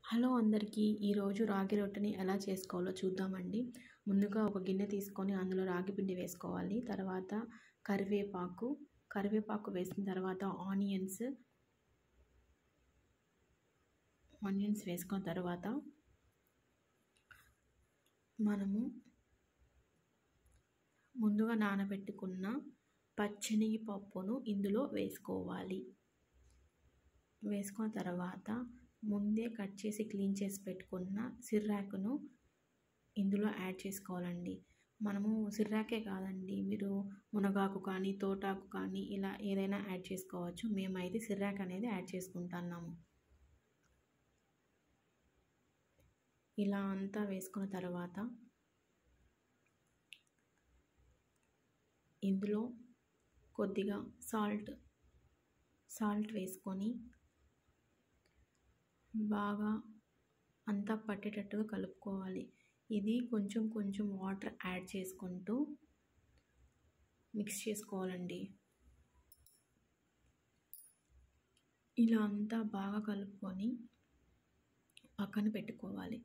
hello అందరికీ ఈరోజు రాగి రొట్టెని ఎలా చేసుకోవాలో చూద్దామండి ముందుగా ఒక గిన్నె తీసుకొని అందులో రాగి పిండి వేసుకోవాలి తర్వాత కరివేపాకు కరివేపాకు వేసిన తర్వాత ఆనియన్స్ ఆనియన్స్ వేసుకున్న తర్వాత మనము ముందుగా నానబెట్టుకున్న పచ్చనిగి పప్పును ఇందులో వేసుకోవాలి వేసుకున్న తర్వాత ముందే కట్ చేసి క్లీన్ చేసి పెట్టుకున్న సిర్రాకును ఇందులో యాడ్ చేసుకోవాలండి మనము సిర్రాకే కాదండి మీరు మునగాకు కానీ తోటాకు కానీ ఇలా ఏదైనా యాడ్ చేసుకోవచ్చు మేమైతే సిర్రాక్ అనేది యాడ్ చేసుకుంటున్నాము ఇలా అంతా వేసుకున్న తర్వాత ఇందులో కొద్దిగా సాల్ట్ సాల్ట్ వేసుకొని బాగా అంతా పట్టేటట్టుగా కలుపుకోవాలి ఇది కొంచెం కొంచెం వాటర్ యాడ్ చేసుకుంటూ మిక్స్ చేసుకోవాలండి ఇలా అంతా బాగా కలుపుకొని పక్కన పెట్టుకోవాలి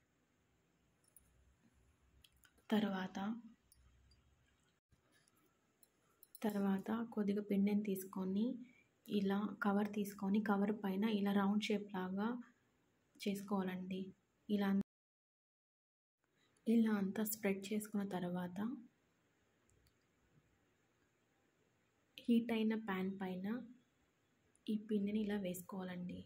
తర్వాత తర్వాత కొద్దిగా పిండిని తీసుకొని ఇలా కవర్ తీసుకొని కవర్ పైన ఇలా రౌండ్ షేప్ లాగా చేసుకోవాలండి ఇలా ఇలా అంతా స్ప్రెడ్ చేసుకున్న తర్వాత హీట్ అయిన ప్యాన్ పైన ఈ పిండిని ఇలా వేసుకోవాలండి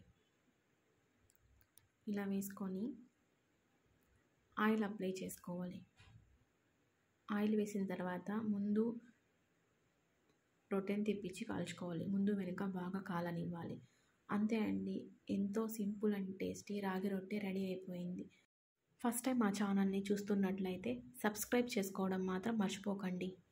ఇలా వేసుకొని ఆయిల్ అప్లై చేసుకోవాలి ఆయిల్ వేసిన తర్వాత ముందు రొట్టెని తిప్పించి కాల్చుకోవాలి ముందు వెనుక బాగా కాలనివ్వాలి అంతే అండి ఎంతో సింపుల్ అండ్ టేస్టీ రాగి రొట్టె రెడీ అయిపోయింది ఫస్ట్ టైం మా ఛానల్ని చూస్తున్నట్లయితే సబ్స్క్రైబ్ చేసుకోవడం మాత్రం మర్చిపోకండి